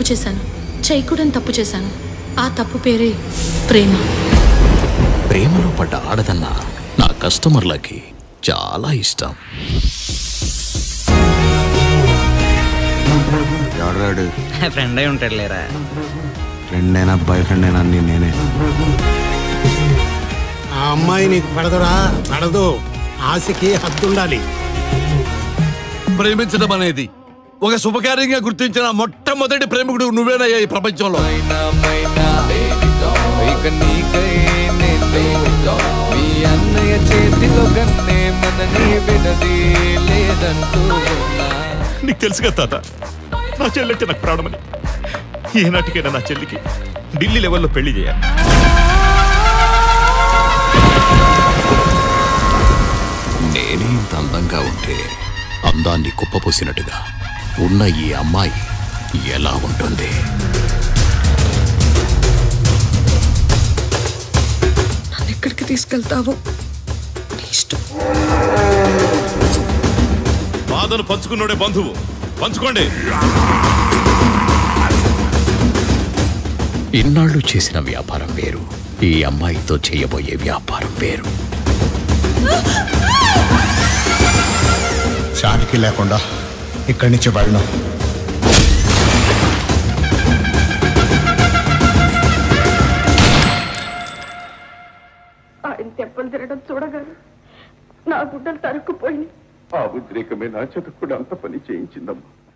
చేశాను చేయకూడని తప్పు చేశాను ఆ తప్పు పేరే ప్రేమ ప్రేమలో పడ్డ ఆడదన్న నా కస్టమర్లకి చాలా ఇష్టం ఎవడాడు ఫ్రెండ్ అయి ఉంటాడు లేరా ఫ్రెండ్ అయినా బాయ్ ఫ్రెండ్ అయినా అన్ని నేనే ఆ అమ్మాయి నీకు పడదురా పడదు ఆశకి హద్దుండాలి ప్రేమించడం అనేది ఒక శుభకార్యంగా గుర్తించిన మొట్టమొదటి ప్రేమికుడు నువ్వేనయ్యా ఈ ప్రపంచంలో ఇక నీకై నేనే మీ అన్నయ్య చేతిలో కన్నే మనని విడది లేదంటూ ఉన్నా నీకు తెలుసుగా తాత నా చెల్లంటే నాకు ప్రాణమని ఏనాటికైనా నా చెల్లికి ఢిల్లీ లెవెల్లో పెళ్లి చేయాలి నేనే ఇంత అందంగా ఉంటే అందాన్ని కుప్పపోసినట్టుగా ఉన్న ఈ అమ్మాయి ఎలా ఉంటుంది నన్ను ఎక్కడికి తీసుకెళ్తావో నీ ఇష్టం బాధను పంచుకున్నోడే బంధువు పంచుకోండి ఇన్నాళ్ళు చేసిన వ్యాపారం వేరు ఈ అమ్మాయితో చేయబోయే వ్యాపారం వేరు షాట్కి లేకుండా ఇక్కడి నుంచి వెళ్ళను ఆయన తెప్పలు తిరగడం చూడగానే నా గుడ్డలు తరుక్కుపోయినాయి ఆ ఉద్రేకమే నా చేత కూడా అంత పని చేయించిందమ్మా